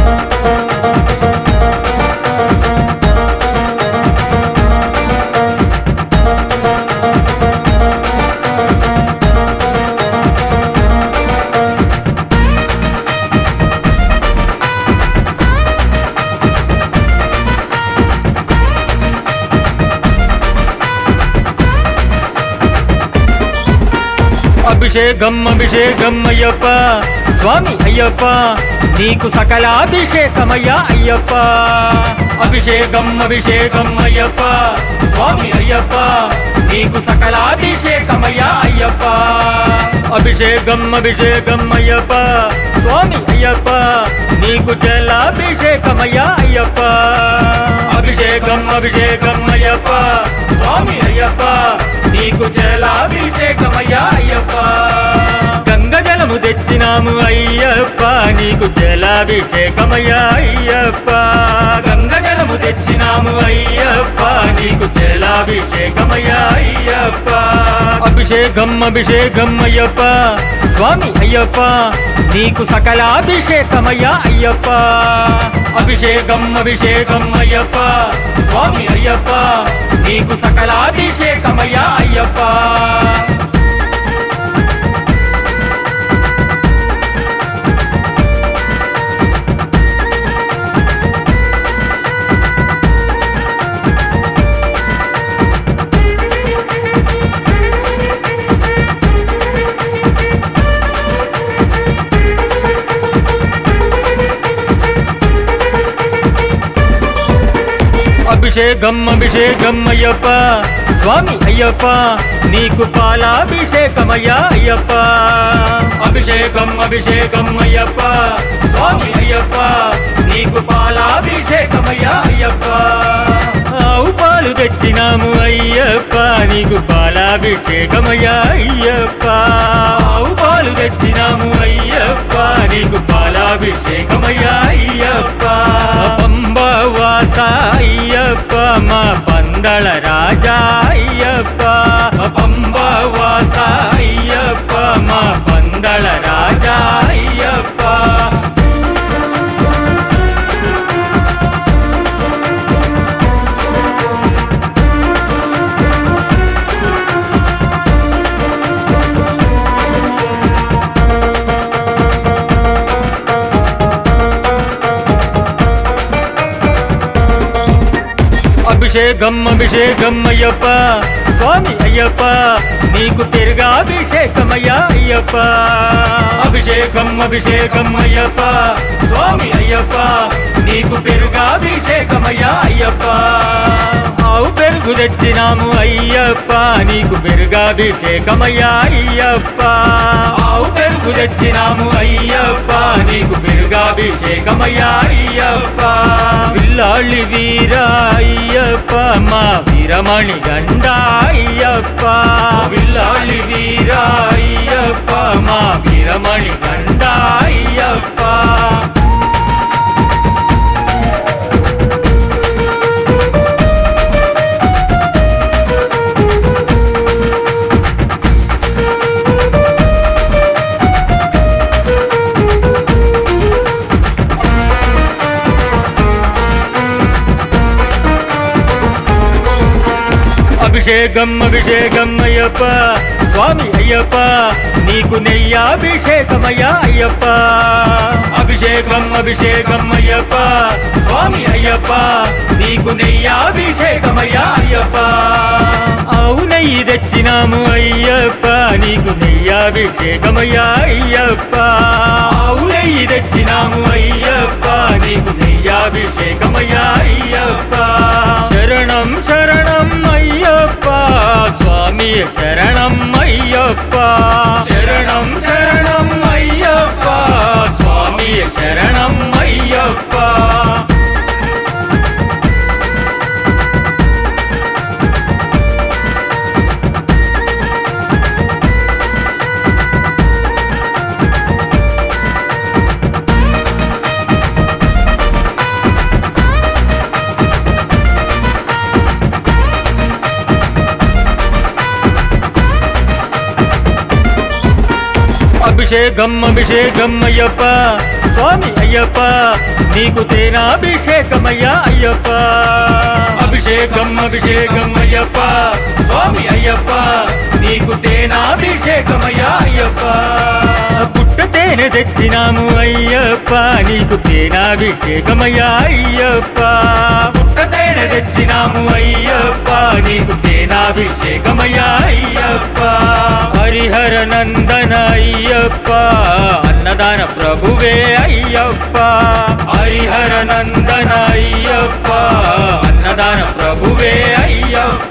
అభిషేకం అభిషేకం అయ్యప్ప స్వామి అయ్యప్ప నీకు సకలాభిషేకమయ్యా అయ్యప్ప అభిషేకం అభిషేకం అయ్యప్ప స్వామి అయ్యప్ప నీకు సకలాభిషేకమయ్యా అయ్యప్ప అభిషేకం అభిషేకం అయ్యప్ప స్వామి అయ్యప్ప నీకు జలాభిషేకమయ్యా అయ్యప్ప అభిషేకం అభిషేకం అయ్యప్ప స్వామి అయ్యప్ప నీకు జలాభిషేకమయ్యా అయ్యప్ప గంగ జలము తెచ్చినాము అయ్యప్ప నీకు జలాభిషేకమయ్యా అయ్యప్ప గంగ జలము తెచ్చినాము అయ్యప్ప నీకు జలాభిషేకమయ్యా అయ్యప్ప అభిషేకం అభిషేకం అయ్యప్ప స్వామి అయ్యప్ప నీకు సకలాభిషేకమయ్యా అయ్యప్ప అభిషేకం అభిషేకం అయ్యప్ప స్వామి అయ్యప్ప నీకు సకలాభిషేకమయ్యా అయ్యప్ప అభిషేకం అభిషేకం అయ్యప్ప స్వామి అయ్యప్ప నీకు పాలాభిషేకమయ్యా అయ్యప్ప అభిషేకం అభిషేకం అయ్యప్ప స్వామి అయ్యప్ప నీకు పాలాభిషేకమయ్యా అయ్యప్ప ఆవు పాలు తెచ్చినాము అయ్యప్ప నీకు పాలాభిషేకమయ్యా అయ్యప్ప ఆవు పాలు తెచ్చినాము అయ్యప్ప నీకు పాలాభిషేకమయ్యా అయ్యప్ప పంబవాస అయ్యప్ప మా పందళ రాజా అయ్యప్ప పంబవాస అయ్యప్ప మా పందళ రాజా అయ్యప్ప అభిషేకం అభిషేకం అయ్యప్ప స్వామి అయ్యప్ప నీకు తిరుగాభిషేకమయ్యా అయ్యప్ప అభిషేకం అభిషేకం అయ్యప్ప స్వామి అయ్యప్ప నీకు పెరుగాభిషేకమయ్యా అయ్యప్ప ఆవు పెరుగు తెచ్చినాము అయ్యప్ప నీకు పెరుగాభిషేకమయ్యా అయ్యప్ప ఆవు పెరుగు తెచ్చినాము అయ్యప్ప నీకు పెరుగాభిషేకమయ్యా అయ్యప్ప పిల్లాళ్ళి వీర అయ్యప్ప మా వీరమణి గండ అయ్యప్ప పిల్లాళ్ళి వీర అయ్యప్ప మా వీరమణి గండ అయ్యప్ప అభిషేకం అభిషేకం అయ్యప్ప స్వామి అయ్యప్ప నీకు నెయ్యాభిషేకమయ్యా అయ్యప్ప అభిషేకం అభిషేకం అయ్యప్ప స్వామి అయ్యప్ప నీకు నెయ్యాభిషేకమయ్యా అయ్యప్ప ఆవు నెయ్యి తెచ్చినాము అయ్యప్ప నీకు నెయ్యాభిషేకమయ్యా అయ్యప్ప ఆవు నెయ్యి తెచ్చినాము అయ్యప్ప నీకు నెయ్యాభిషేకమయ్యా అయ్యప్ప శరణం శరణం అయ్యప్ప స్వామి శరణం అయ్యప్ప శరణం శరణం అయ్యప్ప స్వామి శరణం అయ్యప్ప అభిషేకం అభిషేకం అయ్యప్ప స్వామి అయ్యప్ప నీకు తేనాభిషేకమయ్యా అయ్యప్ప అభిషేకం అభిషేకం అయ్యప్ప స్వామి అయ్యప్ప నీకు తేనాభిషేకమయ్యా అయ్యప్ప పుట్ట తేనె తెచ్చినాము అయ్యప్ప నీకు తేనాభిషేకమయ్యా అయ్యప్ప పుట్ట తేనె తెచ్చినాము అయ్యప్ప నీకు తేనాభిషేకమయ్యా అయ్యప్ప హరిహర నందన అయ్యప్ప అన్నదాన ప్రభువే అయ్యప్ప హరిహర నందన అయ్యప్ప అన్నదాన ప్రభువే అయ్యప్ప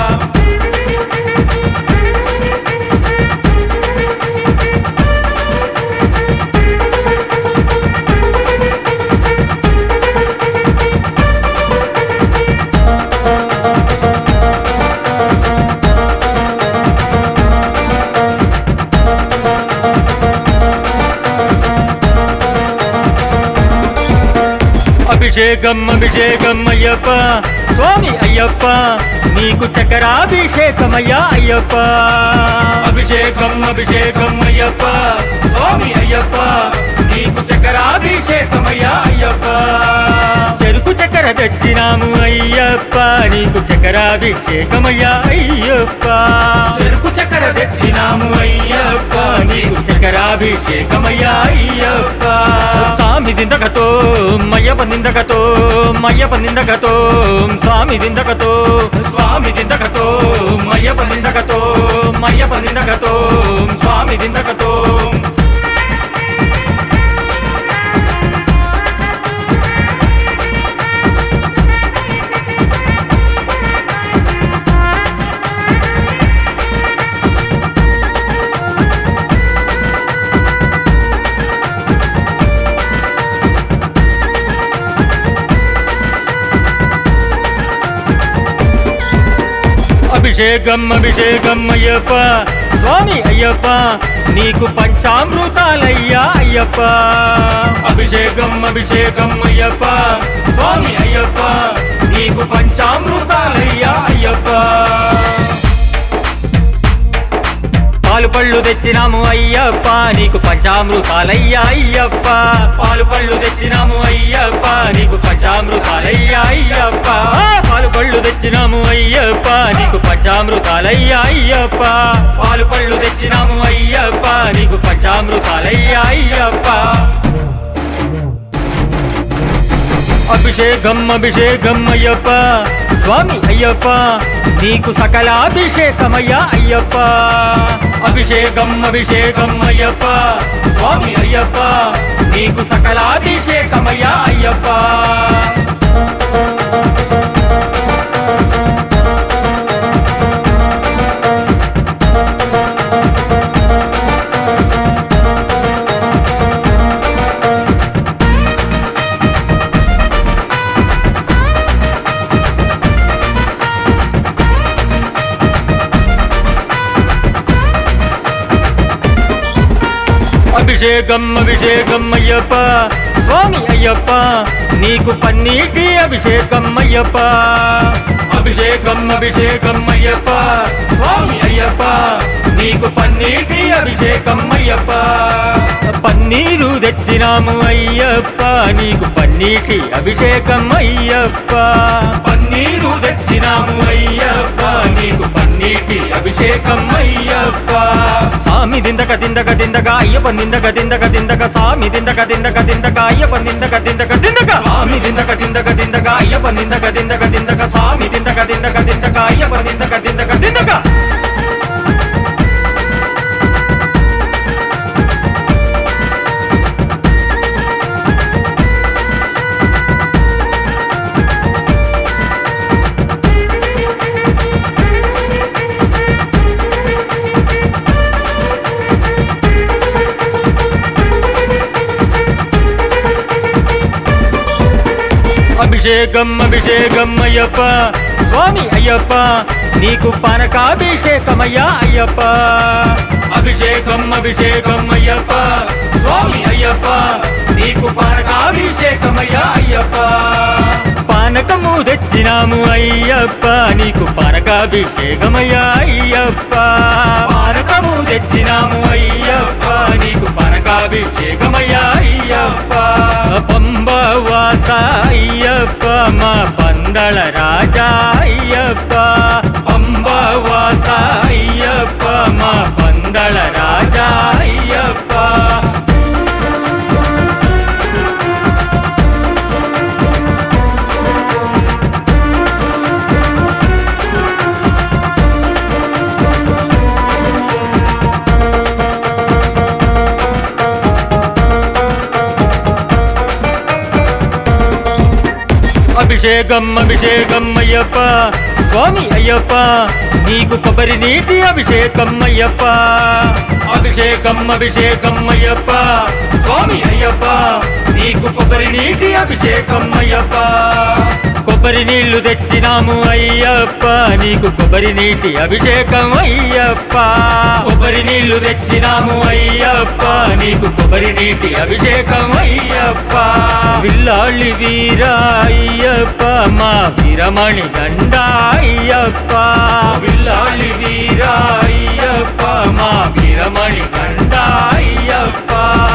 అభిషేకం అభిషేకం అయ్యప్ప స్వామి అయ్యప్ప నీకు చక్రాభిషేకమయ్యా అయ్యప్ప అభిషేకం అభిషేకం అయ్యప్ప స్వామి అయ్యప్ప నీకు చక్రాభిషేకమయ్యా అయ్యప్ప చెరుకు చక్కెర తెచ్చినాము అయ్యప్ప నీకు చక్రాభిషేకమయ్యా అయ్యప్ప చెరుకు చక్కెర తెచ్చినాము అయ్యప్ప నీకు చక్రాభిషేకమయ్యా అయ్యప్ప స్వామి దిందకతో మయ్యప్ప నిందకతో మయ్యప్ప నిందకతో స్వామి దిందకతో స్వామి దిందకతో మయ్యప్ప నిందకతో మయ్యప్ప నిందకతో స్వామి దిందకతో అభిషేకం అభిషేకం అయ్యప్ప స్వామి అయ్యప్ప నీకు పంచామృతాలయ్యా అయ్యప్ప అభిషేకం అభిషేకం అయ్యప్ప స్వామి అయ్యప్ప నీకు పంచామృతాలయ్యా అయ్యప్ప పాలు పళ్ళు తెచ్చినాము అయ్యప్ప నీకు పంచామృతాలయ్యా అయ్యప్ప పాలు పళ్ళు తెచ్చినాము అయ్యప్ప నీకు పంచామృతాలయ్యా అయ్యప్ప పాలు పళ్ళు తెచ్చినాము అయ్యప్ప నీకు పంచామృతాలయ్యా అయ్యప్ప పాలు పళ్ళు తెచ్చినాము అయ్యప్ప నీకు పంచామృతాలయ్యా అయ్యప్ప అభిషేకం అభిషేకం అయ్యప్ప స్వామి అయ్యప్ప నీకు సకలాభిషేకమయ్యా అయ్యప్ప అభిషేకం అభిషేకం అయ్యప్ప స్వామి అయ్యప్ప నీకు సకలాభిషేకమయ్యా అయ్యప్ప అభిషేకం అభిషేకం అయ్యప్ప స్వామి అయ్యప్ప నీకు పన్నీటి అభిషేకం అయ్యప్ప అభిషేకం అభిషేకం అయ్యప్ప స్వామి అయ్యప్ప నీకు పన్నీటి అభిషేకం అయ్యప్ప పన్నీరు తెచ్చినాము అయ్యప్ప నీకు పన్నీటి అభిషేకం అయ్యప్ప పన్నీరు తెచ్చినాము అయ్యప్ప నీకు పన్నీటి అభిషేకం అయ్యప్ప స్వామి దిందక దిందక దిందక అయ్యప్ప నిందక దిందక దిందక స్వామి దిందక దిందక దిందక అయ్యప్ప నిందక దిందక దిందక స్వామి దిందక దిందక దిందక అయ్యప్ప నిందక దిందక దిందక స్వామి దిందక దిందక దిందక అయ్యప్ప నిందక దిందక దిందక అభిషేకం అభిషేకం అయ్యప్ప స్వామి అయ్యప్ప నీకు పానకాభిషేకమయ్యా అయ్యప్ప అభిషేకం అభిషేకం అయ్యప్ప స్వామి అయ్యప్ప నీకు పానకాభిషేకమయ్యా అయ్యప్ప పానకము తెచ్చినాము అయ్యప్ప నీకు పానకాభిషేకమయ్యా అయ్యప్ప పానకము తెచ్చినాము అయ్యప్ప నీకు పానక కనకాభిషేకమయ్యా అయ్యప్ప పంబవాస అయ్యప్ప మా పందళ రాజా అయ్యప్ప పంబవాస అయ్యప్ప మా పందళ రాజా అయ్యప్ప అభిషేకం అభిషేకం అయ్యప్ప స్వామి అయ్యప్ప నీకు కొబ్బరి నీటి అభిషేకం అయ్యప్ప అభిషేకం అభిషేకం అయ్యప్ప స్వామి అయ్యప్ప నీకు కొబ్బరి నీటి అభిషేకం అయ్యప్ప కొబ్బరి నీళ్లు తెచ్చినాము అయ్యప్ప నీకు కొబ్బరి నీటి అభిషేకం అయ్యప్ప కొబ్బరి నీళ్లు తెచ్చినాము అయ్యప్ప నీకు కొబ్బరి నీటి అభిషేకం అయ్యప్ప విల్లాళ్ళి వీర అయ్యప్ప మా వీరమణి గండ అయ్యప్ప విల్లాళ్ళి వీర అయ్యప్ప మా వీరమణి గండ అయ్యప్ప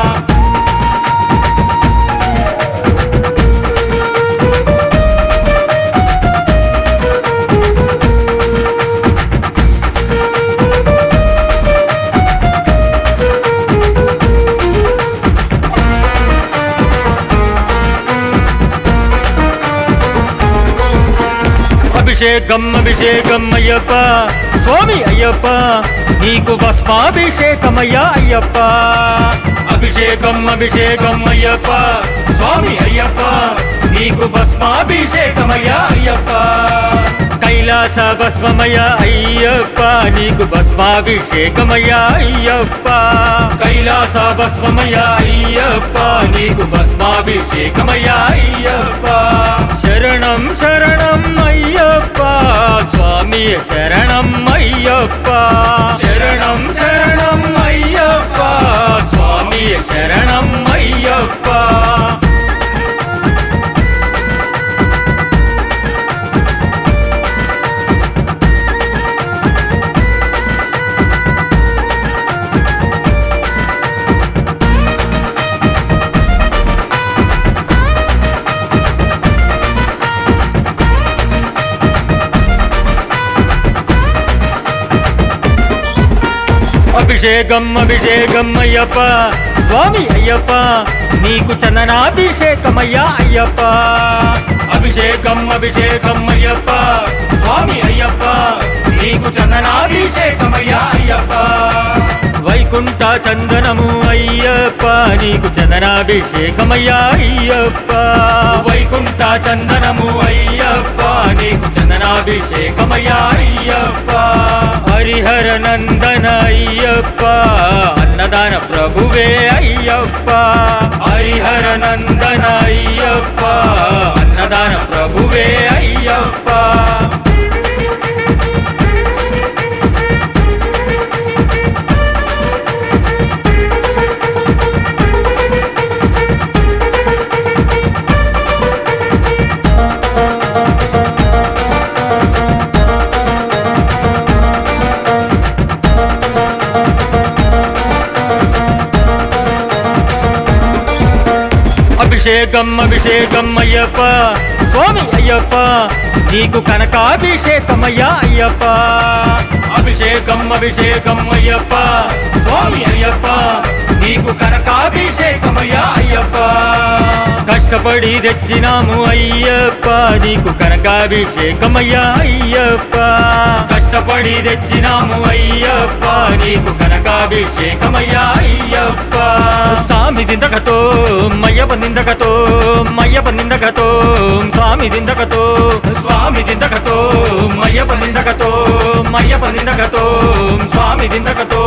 అభిషేకం అభిషేకం అయ్యప్ప స్వామి అయ్యప్ప నీకు భస్మాభిషేకమయ్యా అయ్యప్ప అభిషేకం అభిషేకం అయ్యప్ప స్వామి అయ్యప్ప నీకు భస్మాభిషేకమయ్యా అయ్యప్ప కైలాస భస్మమయ అయ్యప్ప నీకు భస్మాభిషేకమయ్యా అయ్యప్ప కైలాస భస్మమయ అయ్యప్ప నీకు భస్మాభిషేకమయ్యా అయ్యప్ప శరణం శరణం అయ్యప్ప స్వామి శరణం అయ్యప్ప శరణం శరణం అయ్యప్ప స్వామి శరణం అయ్యప్ప అభిషేకం అభిషేకం అయ్యప్ప స్వామి అయ్యప్ప నీకు చందనాభిషేకమయ్యా అయ్యప్ప అభిషేకం అభిషేకం అయ్యప్ప స్వామి అయ్యప్ప నీకు చందనాభిషేకమయ్యా అయ్యప్ప వైకుంఠ చందనము అయ్యప్ప నీకు చందనాభిషేకమయ్యా అయ్యప్ప వైకుంఠ చందనము అయ్యప్ప నీకు చందనాభిషేకమయ్యా అయ్యప్ప హరిహర నందన అయ్యప్ప అన్నదాన ప్రభువే అయ్యప్ప హరిహర నందన అయ్యప్ప అన్నదాన ప్రభువే అయ్యప్ప అభిషేకం అభిషేకం అయ్యప్ప స్వామి అయ్యప్ప నీకు కనకాభిషేకమయ్యా అయ్యప్ప అభిషేకం అభిషేకం అయ్యప్ప స్వామి అయ్యప్ప నీకు కనకాభిషేకమయ్యా అయ్యప్ప కష్టపడి తెచ్చినాము అయ్యప్ప నీకు కనకాభిషేకమయ్యా అయ్యప్ప కష్టపడి తెచ్చినాము అయ్యప్ప నీకు కనకాభిషేకమయ్యా అయ్యప్ప స్వామి దిందకతో మయ్యప్ప నిందకతో మయ్యప్ప నిందకతో స్వామి దిందకతో స్వామి దిందకతో మయ్యప్ప నిందకతో మయ్యప్ప నిందకతో స్వామి దిందకతో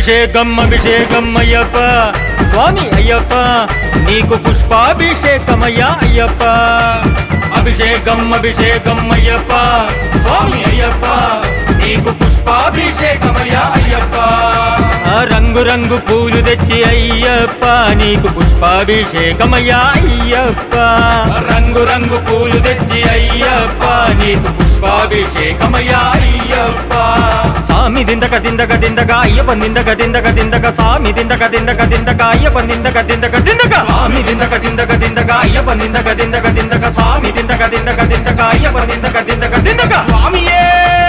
అభిషేకం అభిషేకం అయ్యప్ప స్వామి అయ్యప్ప నీకు పుష్పాభిషేకమయ్యా అయ్యప్ప అభిషేకం అభిషేకం అయ్యప్ప స్వామి అయ్యప్ప నీకు పుష్పాభిషేకమయ్యా అయ్యప్ప ఆ రంగు రంగు పూలు తెచ్చి అయ్యప్ప నీకు పుష్పాభిషేకమయ్యా అయ్యప్ప రంగు రంగు పూలు తెచ్చి అయ్యప్ప నీకు పుష్పాభిషేకమయ్యా అయ్యప్ప సామి దిందక దిందక దిందక అయ్యప్ప దిందక దిందక దిందక సామి దిందక దిందక దిందక అయ్యప్ప దిందక దిందక దిందక స్వామి దిందక దిందక దిందక అయ్యప్ప దిందక దిందక దిందక స్వామి దిందక దిందక దిందక అయ్యప్ప దిందక దిందక దిందక స్వామియే